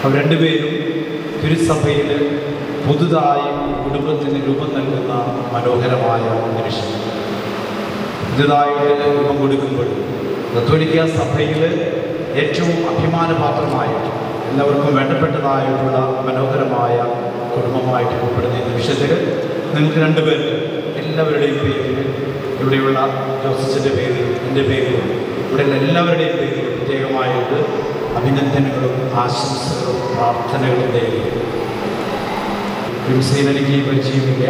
അവർ രണ്ടുപേരും തിരുസഭയിൽ പുതുതായി കുടുംബത്തിന് രൂപം നൽകുന്ന മനോഹരമായ നിമിഷം പുതുതായിട്ട് രൂപം കൊടുക്കുമ്പോൾ കത്തോലിക്ക സഭയിൽ ഏറ്റവും അഭിമാനപാത്രമായിട്ട് എല്ലാവർക്കും വേണ്ടപ്പെട്ടതായിട്ടുള്ള മനോഹരമായ കുടുംബമായിട്ട് ഉൾപ്പെടുന്ന ഈ നിമിഷത്തിൽ നിങ്ങൾക്ക് രണ്ടുപേർക്ക് എല്ലാവരുടെയും പേരിൽ ഇവിടെയുള്ള ജോസഫിൻ്റെ പേരിൽ എൻ്റെ പേരിലും ഇവിടെയുള്ള എല്ലാവരുടെയും പേരിൽ പ്രത്യേകമായിട്ട് അഭിനന്ദനങ്ങളും ആശംസകളും പ്രാർത്ഥനകളും നേരുന്നു ക്രിംസീൻ എനിക്ക് പരിചയമില്ല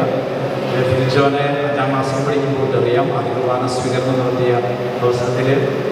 ഫിലിജോനെ അഞ്ചാം ക്ലാസ്സിൽ പഠിക്കുമ്പോൾ അറിയാം അതിർവാന സ്വീകരണം നടത്തിയ അവസരത്തിൽ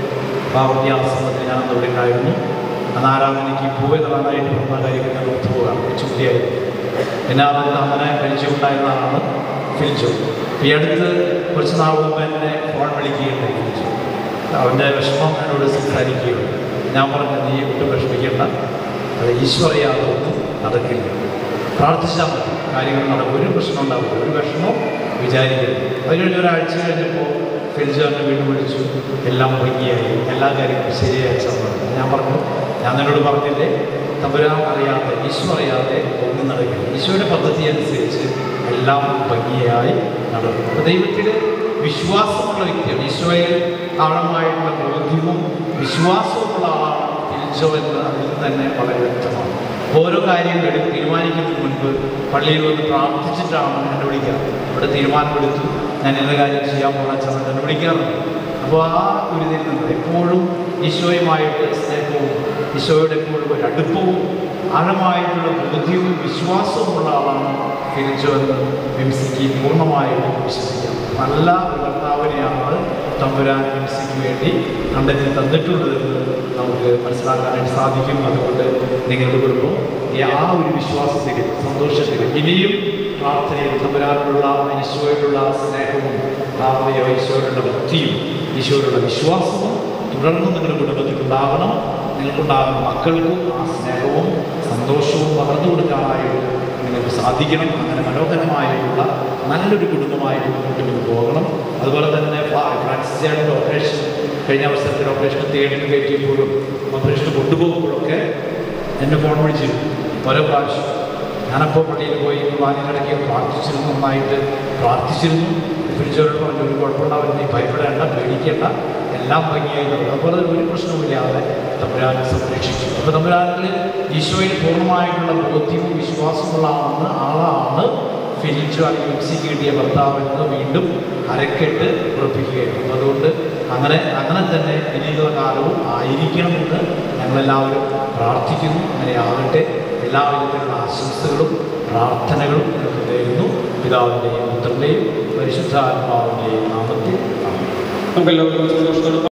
ഭാവവ്യാസത്തിൽ ഞാൻ അവിടെ ഉണ്ടായിരുന്നു അന്ന് ആരാധനയ്ക്ക് പൂവെന്നതായിട്ട് വന്ന കാര്യങ്ങൾ ഞാൻ ഓർത്തു പോകാം ചുറ്റിയായിരുന്നു പിന്നെ അതിൽ അങ്ങനെ പരിചയമുണ്ടായിരുന്ന ആളാണ് ഫിലിജോ ഈ അടുത്ത് കുറച്ച് നാൾ മുമ്പ് എന്നെ ഫോൺ വിളിക്കുകയുണ്ടായി ഫിലിജോ അവൻ്റെ വിഷമം എന്നോട് സംസാരിക്കുകയുള്ളൂ ഞാൻ പറഞ്ഞു നീ ഒട്ടും വിഷമിക്കേണ്ട അത് ഈശ്വരയാതെ ഒന്നും നടക്കില്ല പ്രാർത്ഥിച്ചാൽ മതി കാര്യങ്ങൾ നടക്കും ഒരു പ്രശ്നം ഉണ്ടാവില്ല ഒരു വിഷമവും വിചാരിക്കരുത് അത് കഴിഞ്ഞ് ഒരാഴ്ച കഴിഞ്ഞപ്പോൾ ഫെൽജാറിനെ വീണ്ടും വിളിച്ചു എല്ലാം ഭംഗിയായി എല്ലാ കാര്യങ്ങളും ശരിയായി പറഞ്ഞു ഞാൻ പറഞ്ഞു ഞാൻ നിന്നോട് പറഞ്ഞില്ലേ തമ്പുരാൻ അറിയാതെ ഈശോ അറിയാതെ ഒന്നും നടക്കില്ല ഈശോയുടെ പദ്ധതി അനുസരിച്ച് എല്ലാം ഭംഗിയായി നടക്കും അപ്പോൾ ദൈവത്തിൽ വിശ്വാസമുള്ള വ്യക്തിയാണ് ഈശോയിൽ ആഴമായിട്ടുള്ള ബോധ്യവും വിശ്വാസവുമുള്ള ആളാണ് ഫിൽജോ എന്ന് അതിൽ നിന്ന് തന്നെ വളരെ വ്യക്തമാണ് ഓരോ കാര്യങ്ങളും തീരുമാനിക്കുന്നതിന് മുൻപ് പള്ളിയിൽ വന്ന് പ്രാർത്ഥിച്ചിട്ടാണ് എന്നെ വിളിക്കാറ് ഇവിടെ തീരുമാനമെടുത്തു ഞാൻ ഇന്ന കാര്യം ചെയ്യാൻ പോകുന്ന സമയത്ത് എന്നെ വിളിക്കാറുണ്ട് അപ്പോൾ ആ ഒരു ഇതിൽ നിന്ന് എപ്പോഴും ഈശോയുമായിട്ട് സ്നേഹവും ഈശോയുടെ എപ്പോഴും ഒരു അടുപ്പവും ആഴമായിട്ടുള്ള ബോധ്യവും വിശ്വാസവുമുള്ള ആളാണ് ഫിലിജോ എന്ന് വിംസിക്ക് പൂർണ്ണമായിട്ടും വിശ്വസിക്കാം നല്ല ഒരു ഭർത്താവിനെയാണ് തമ്പുരാൻ വിംസിക്ക് വേണ്ടി കണ്ടെത്തി തന്നിട്ടുള്ളതെന്ന് നമുക്ക് മനസ്സിലാക്കാനായിട്ട് സാധിക്കും അതുകൊണ്ട് നിങ്ങളുടെ കുടുംബം ഈ ആ ഒരു വിശ്വാസത്തിൽ സന്തോഷത്തിൽ ഇനിയും പ്രാർത്ഥനയിൽ തമ്പുരാനുള്ള ഈശോയോടുള്ള സ്നേഹവും പ്രാർത്ഥനയോ ഈശോയോടുള്ള ഭക്തിയും ഈശോയോടുള്ള വിശ്വാസവും തുടർന്നും നിങ്ങളുടെ കുടുംബത്തിൽ ഉണ്ടാകണം നിങ്ങൾക്കുണ്ടാകുന്ന മക്കൾക്കും ആ സ്നേഹവും സന്തോഷവും പകർന്നു കൊടുക്കാനായിട്ട് നിങ്ങൾക്ക് സാധിക്കണം അങ്ങനെ മനോഹരമായിട്ടുള്ള നല്ലൊരു കുടുംബമായിട്ട് മുന്നോട്ട് പോകണം അതുപോലെ തന്നെ ഫ്രാ- ഫ്രാൻസിസ് ചേട്ടൻ്റെ ഓപ്പറേഷൻ കഴിഞ്ഞ അവസരത്തിൽ ഓപ്പറേഷൻ തിയേറ്ററിൽ കയറ്റിയപ്പോഴും ഓപ്പറേഷൻ കൊണ്ടുപോകുമ്പോഴൊക്കെ എന്നെ ഫോൺ വിളിച്ചിരുന്നു ഓരോ പ്രാവശ്യം ഞാനപ്പോൾ പള്ളിയിൽ പോയി കുർബാനയിലിടയ്ക്ക് പ്രാർത്ഥിച്ചിരുന്നു നന്നായിട്ട് പ്രാർത്ഥിച്ചിരുന്നു പിടിച്ചവരോട് പറഞ്ഞു ഒരു കുഴപ്പമുണ്ടാവില്ല നീ ഭയപ്പെടേണ്ട പേടിക്കേണ്ട എല്ലാം ഭംഗിയായി നടക്കും അതുപോലെ തന്നെ ഒരു പ്രശ്നവുമില്ലാതെ തമ്പുരാനെ സംരക്ഷിച്ചു അപ്പോൾ തമ്പുരാനിൽ ഈശോയിൽ പൂർണ്ണമായിട്ടുള്ള ബോധ്യവും വിശ്വാസമുള്ള ആളാണ് ആളാണ് ഫിലിച്ചു അല്ലെങ്കിൽ മിക്സിക്ക് കിട്ടിയ ഭർത്താവെന്ന് വീണ്ടും അരക്കെട്ട് ഉറപ്പിക്കുകയാണ് അപ്പോൾ അതുകൊണ്ട് അങ്ങനെ അങ്ങനെ തന്നെ ഇനിയുള്ള കാലവും ആയിരിക്കണമെന്ന് ഞങ്ങളെല്ലാവരും പ്രാർത്ഥിക്കുന്നു അങ്ങനെ ആകട്ടെ എല്ലാവിധത്തിലുള്ള ആശംസകളും പ്രാർത്ഥനകളും നിങ്ങൾക്ക് നേരുന്നു പിതാവിൻ്റെയും പുത്രൻ്റെയും പരിശുദ്ധാത്മാവിൻ്റെയും നാമത്തിൽ ആമേൻ. നമുക്കെല്ലാവർക്കും സന്തോഷത്തോടെ